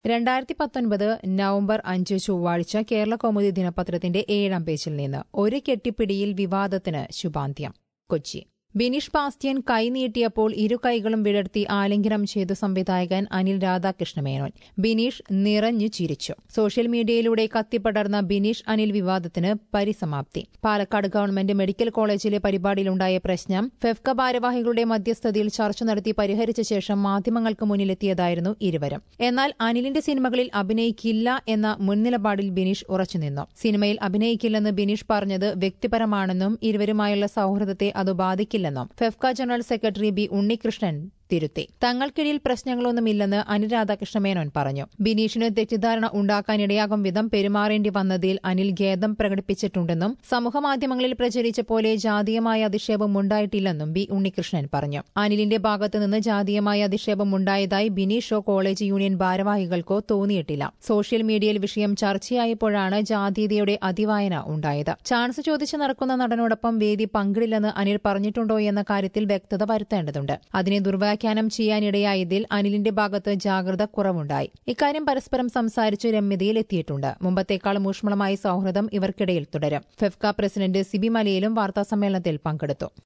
രണ്ടായിരത്തി പത്തൊൻപത് നവംബർ അഞ്ച് ചൊവ്വാഴ്ച കേരള കൗമുദി ദിനപത്രത്തിന്റെ ഏഴാം പേജിൽ നിന്ന് ഒരു കെട്ടിപ്പിടിയിൽ വിവാദത്തിന് ശുഭാന്ത്യം കൊച്ചി ബിനീഷ് ബാസ്റ്റ്യൻ കൈ നീട്ടിയപ്പോൾ ഇരു കൈകളും വിടർത്തി ആലിംഗനം ചെയ്തു സംവിധായകൻ അനിൽ രാധാകൃഷ്ണ മേനോൻ ബിനീഷ് നിറഞ്ഞു ചിരിച്ചു സോഷ്യൽ മീഡിയയിലൂടെ കത്തിപ്പടർന്ന ബിനീഷ് അനിൽ വിവാദത്തിന് പരിസമാപ്തി പാലക്കാട് ഗവൺമെന്റ് മെഡിക്കൽ കോളേജിലെ പരിപാടിയിലുണ്ടായ പ്രശ്നം ഫെഫ്ക ഭാരവാഹികളുടെ മധ്യസ്ഥതയിൽ ചർച്ച നടത്തി പരിഹരിച്ച ശേഷം മാധ്യമങ്ങൾക്ക് മുന്നിലെത്തിയതായിരുന്നു ഇരുവരും എന്നാൽ അനിലിന്റെ സിനിമകളിൽ അഭിനയിക്കില്ല എന്ന മുൻനിലപാടിൽ ബിനീഷ് ഉറച്ചുനിന്നു സിനിമയിൽ അഭിനയിക്കില്ലെന്ന് ബിനീഷ് പറഞ്ഞത് വ്യക്തിപരമാണെന്നും ഇരുവരുമായുള്ള സൌഹൃദത്തെ അത് ബാധിക്കില്ലെന്നും FEFKA general secretary B Unnikrishnan തിരുത്തി തങ്ങൾക്കിടയിൽ പ്രശ്നങ്ങളൊന്നുമില്ലെന്ന് അനിൽ രാധാകൃഷ്ണ മേനോൻ പറഞ്ഞു ബിനീഷിന് തെറ്റിദ്ധാരണ ഉണ്ടാക്കാനിടയാകും വിധം പെരുമാറേണ്ടി വന്നതിൽ അനിൽ ഖേദം പ്രകടിപ്പിച്ചിട്ടുണ്ടെന്നും സമൂഹമാധ്യമങ്ങളിൽ പ്രചരിച്ച പോലെ ജാതീയമായ അധിക്ഷേപം ഉണ്ടായിട്ടില്ലെന്നും ബി ഉണ്ണികൃഷ്ണൻ പറഞ്ഞു അനിലിന്റെ ഭാഗത്തുനിന്ന് ജാതീയമായ അധിക്ഷേപം ഉണ്ടായതായി ബിനീഷോ കോളേജ് യൂണിയൻ ഭാരവാഹികൾക്കോ തോന്നിയിട്ടില്ല സോഷ്യൽ മീഡിയയിൽ വിഷയം ചർച്ചയായപ്പോഴാണ് ജാതീയതയുടെ അതിവായന ഉണ്ടായത് ചാൻസ് ചോദിച്ച് നടക്കുന്ന നടനോടൊപ്പം വേദി പങ്കിടില്ലെന്ന് അനിൽ പറഞ്ഞിട്ടുണ്ടോ എന്ന കാര്യത്തിൽ വ്യക്തത വരുത്തേണ്ടതുണ്ട് അതിനെ ദുർവ്യാഖ്യാനം ചെയ്യാനിടയായതിൽ അനിലിന്റെ ഭാഗത്ത് ജാഗ്രത കുറവുണ്ടായി ഇക്കാര്യം പരസ്പരം സംസാരിച്ച് രമ്യതയിൽ എത്തിയിട്ടുണ്ട് മുമ്പത്തേക്കാൾ ഊഷ്മളമായ സൌഹൃദം ഇവർക്കിടയിൽ തുടരും ഫെഫ്ക പ്രസിഡന്റ് സിബി മലയിലും വാർത്താസമ്മേളനത്തിൽ പങ്കെടുത്തു